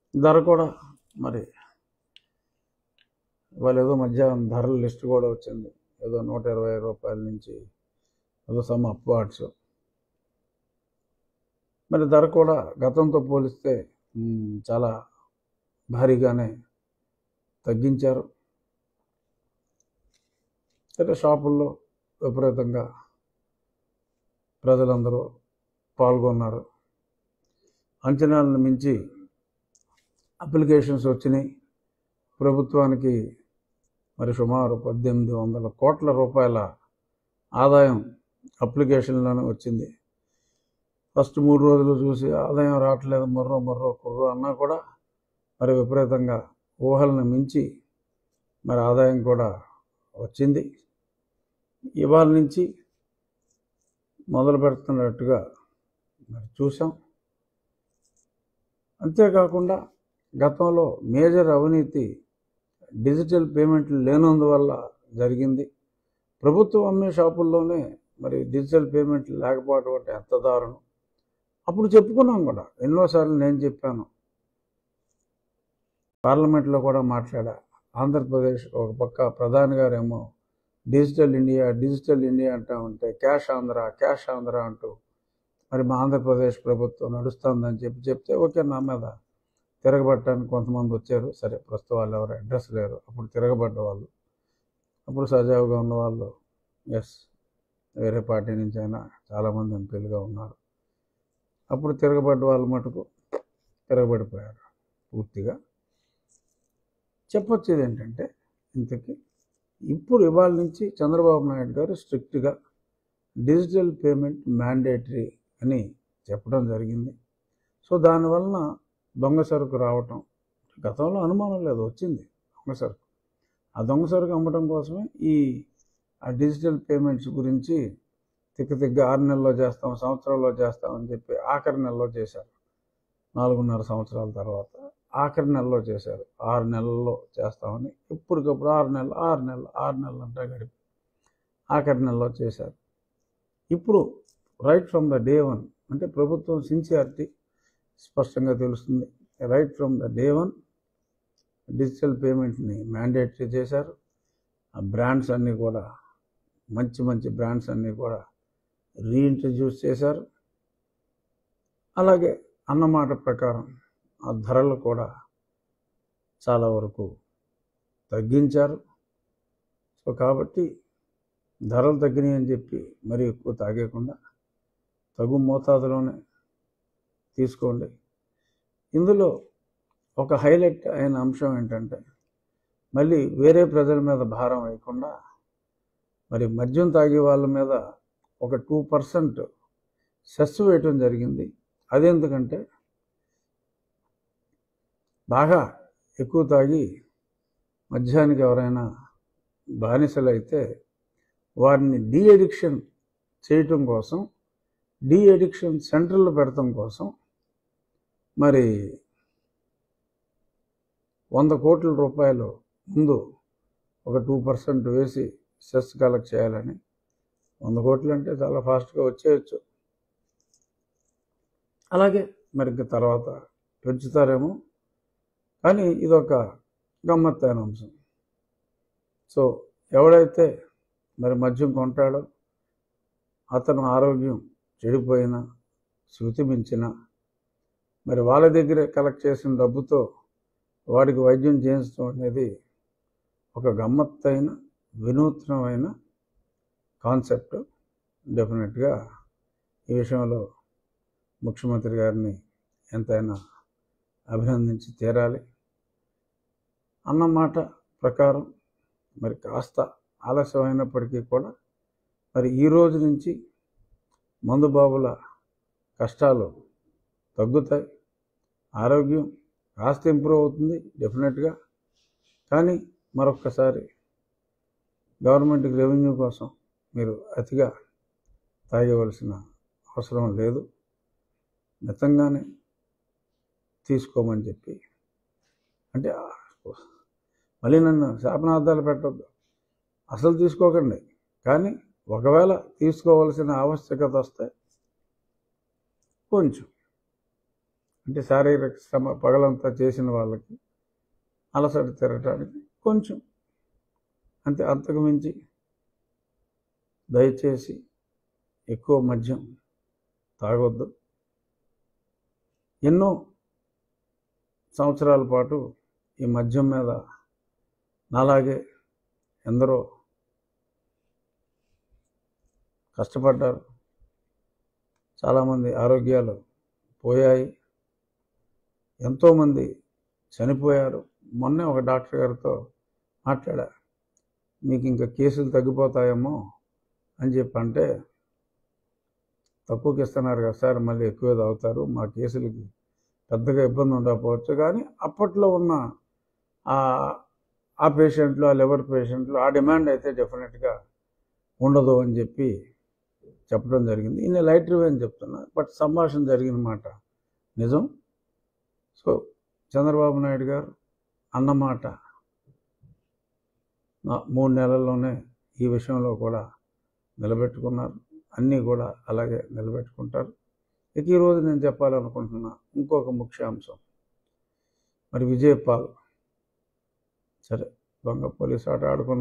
ధర కూడా మరి వాళ్ళు ఏదో మధ్యాహ్నం ధరల లిస్ట్ కూడా వచ్చింది ఏదో నూట ఇరవై రూపాయల నుంచి ఏదో సమ్ అప్వార్డ్స్ మరి ధర కూడా గతంతో పోలిస్తే మ్, చాలా భారీగానే తగ్గించారు సరే షాపుల్లో విపరీతంగా ప్రజలందరూ పాల్గొన్నారు అంచనాలను మించి అప్లికేషన్స్ వచ్చినాయి ప్రభుత్వానికి మరి సుమారు పద్దెనిమిది వందల కోట్ల రూపాయల ఆదాయం అప్లికేషన్లోనే వచ్చింది ఫస్ట్ మూడు రోజులు చూసి ఆదాయం రావట్లేదు మర్రో మర్రో కుర్రో అన్నా కూడా మరి విపరీతంగా ఊహలను మించి మరి ఆదాయం కూడా వచ్చింది ఇవాళ నుంచి మొదలు పెడుతున్నట్టుగా మరి చూసాం అంతేకాకుండా గతంలో మేజర్ అవినీతి డిజిటల్ పేమెంట్లు లేనందువల్ల జరిగింది ప్రభుత్వం అమ్మే షాపుల్లోనే మరి డిజిటల్ పేమెంట్లు లేకపోవడం అంటే ఎంత దారుణం అప్పుడు చెప్పుకున్నాం కూడా ఎన్నోసార్లు నేను చెప్పాను పార్లమెంట్లో కూడా మాట్లాడా ఆంధ్రప్రదేశ్ ఒక పక్క ప్రధాని గారేమో డిజిటల్ ఇండియా డిజిటల్ ఇండియా అంటూ ఉంటే క్యాష్ ఆంధ్ర క్యాష్ ఆంధ్ర అంటూ మరి మా ఆంధ్రప్రదేశ్ ప్రభుత్వం నడుస్తుందని చెప్పి చెప్తే ఓకే నా మీద తిరగబట్టడానికి కొంతమంది వచ్చారు సరే ప్రస్తుతం వాళ్ళు ఎవరు అడ్రస్ లేరు అప్పుడు తిరగబడ్డ వాళ్ళు అప్పుడు సజావుగా ఉన్న వాళ్ళు ఎస్ వేరే పార్టీ నుంచి అయినా చాలామంది ఎంపీలుగా ఉన్నారు అప్పుడు తిరగబడ్డ వాళ్ళు మటుకు తిరగబడిపోయారు పూర్తిగా చెప్పొచ్చేది ఏంటంటే ఇంతకీ ఇప్పుడు ఇవాళ నుంచి చంద్రబాబు నాయుడు గారు స్ట్రిక్ట్గా డిజిటల్ పేమెంట్ మ్యాండేటరీ అని చెప్పడం జరిగింది సో దానివలన దొంగ సరుకు రావటం గతంలో అనుమానం లేదు వచ్చింది దొంగ సరుకు ఆ దొంగ సరుకు అమ్మటం కోసమే ఈ ఆ డిజిటల్ పేమెంట్స్ గురించి తిక్క తిగ్గ ఆరు నెలల్లో చేస్తాం సంవత్సరాల్లో చేస్తాం అని చెప్పి ఆఖరి నెలలో చేశారు నాలుగున్నర సంవత్సరాల తర్వాత ఆఖరి నెలలో చేశారు ఆరు నెలల్లో చేస్తామని ఇప్పటికప్పుడు ఆరు నెలలు ఆరు నెలలు ఆరు నెలలు అంతా గడిపి ఆఖరి నెలలో చేశారు ఇప్పుడు right from the day one అంటే ప్రభుత్వం సిన్సియారిటీ స్పష్టంగా తెలుస్తుంది right from the day one digital పేమెంట్ని మ్యాండేటరీ చేశారు ఆ బ్రాండ్స్ అన్నీ కూడా మంచి మంచి బ్రాండ్స్ అన్నీ కూడా రీఇంట్రడ్యూస్ చేశారు అలాగే అన్నమాట ప్రకారం ఆ ధరలు కూడా చాలా వరకు తగ్గించారు సో కాబట్టి ధరలు తగ్గినాయి అని చెప్పి మరీ ఎక్కువ తాగేయకుండా తగు మోతాదులోనే తీసుకోండి ఇందులో ఒక హైలైట్ అయిన అంశం ఏంటంటే మళ్ళీ వేరే ప్రజల మీద భారం వేయకుండా మరి మద్యం తాగే వాళ్ళ మీద ఒక టూ పర్సెంట్ సెస్ వేయటం జరిగింది అదెందుకంటే బాగా ఎక్కువ తాగి మద్యానికి ఎవరైనా బానిసలైతే వారిని డీ అడిక్షన్ చేయటం కోసం డీ అడిక్షన్ సెంటర్లు పెడటం కోసం మరి వంద కోట్ల రూపాయలు ముందు ఒక టూ పర్సెంట్ వేసి సెస్ కలెక్ట్ చేయాలని వంద కోట్లు అంటే చాలా ఫాస్ట్గా వచ్చేయచ్చు అలాగే మరి ఇంక తర్వాత పెంచుతారేమో కానీ ఇదొక గమ్మత్తైన అంశం సో ఎవడైతే మరి మద్యం కొంటాడో అతను ఆరోగ్యం చెడిపోయినా శృతి మించిన మరి వాళ్ళ దగ్గరే కలెక్ట్ చేసిన డబ్బుతో వాడికి వైద్యం చేయించడం అనేది ఒక గమ్మత్తైన వినూత్నమైన కాన్సెప్ట్ డెఫినెట్గా ఈ విషయంలో ముఖ్యమంత్రి గారిని ఎంతైనా అభినందించి తీరాలి అన్నమాట ప్రకారం మరి కాస్త ఆలస్యమైనప్పటికీ కూడా మరి ఈ రోజు నుంచి మందుబాబుల కష్టాలు తగ్గుతాయి ఆరోగ్యం కాస్త ఇంప్రూవ్ అవుతుంది డెఫినెట్గా కానీ మరొక్కసారి గవర్నమెంట్కి రెవెన్యూ కోసం మీరు అతిగా తాగవలసిన అవసరం లేదు మితంగానే తీసుకోమని చెప్పి అంటే ఆ, మళ్ళీ నన్ను శాపనార్థాలు పెట్టద్దు అసలు తీసుకోకండి కానీ ఒకవేళ తీసుకోవలసిన ఆవశ్యకత వస్తే కొంచెం అంటే శారీరక శ్రమ పగలంతా చేసిన వాళ్ళకి అలసట తిరగటానికి కొంచెం అంతే అంతకు మించి దయచేసి ఎక్కువ మద్యం తాగొద్దు ఎన్నో సంవత్సరాల పాటు ఈ మద్యం మీద నాలాగే ఎందరో కష్టపడ్డారు చాలామంది ఆరోగ్యాలు పోయాయి ఎంతోమంది చనిపోయారు మొన్నే ఒక డాక్టర్ గారితో మాట్లాడా మీకు ఇంకా కేసులు తగ్గిపోతాయేమో అని చెప్పి అంటే తక్కువకి ఇస్తున్నారు కదా సార్ మళ్ళీ ఎక్కువ తాగుతారు మా కేసులకి పెద్దగా ఇబ్బంది ఉండకపోవచ్చు కానీ అప్పట్లో ఉన్న ఆ ఆ పేషెంట్లు ఆ లివర్ పేషెంట్లు ఆ డిమాండ్ అయితే డెఫినెట్గా ఉండదు అని చెప్పి చెప్పడం జరిగింది నేను లైట్ రివ్యూ అని చెప్తున్నా బట్ సంభాషణ జరిగిన మాట నిజం సో చంద్రబాబు నాయుడు గారు అన్నమాట నా- మూడు నెలల్లోనే ఈ విషయంలో కూడా నిలబెట్టుకున్నారు అన్నీ కూడా అలాగే నిలబెట్టుకుంటారు ఇక ఈరోజు నేను చెప్పాలనుకుంటున్నా ఇంకొక ముఖ్యాంశం మరి విజయపాల్ సరే దొంగ పోలీసు ఆట ఆడుకున్న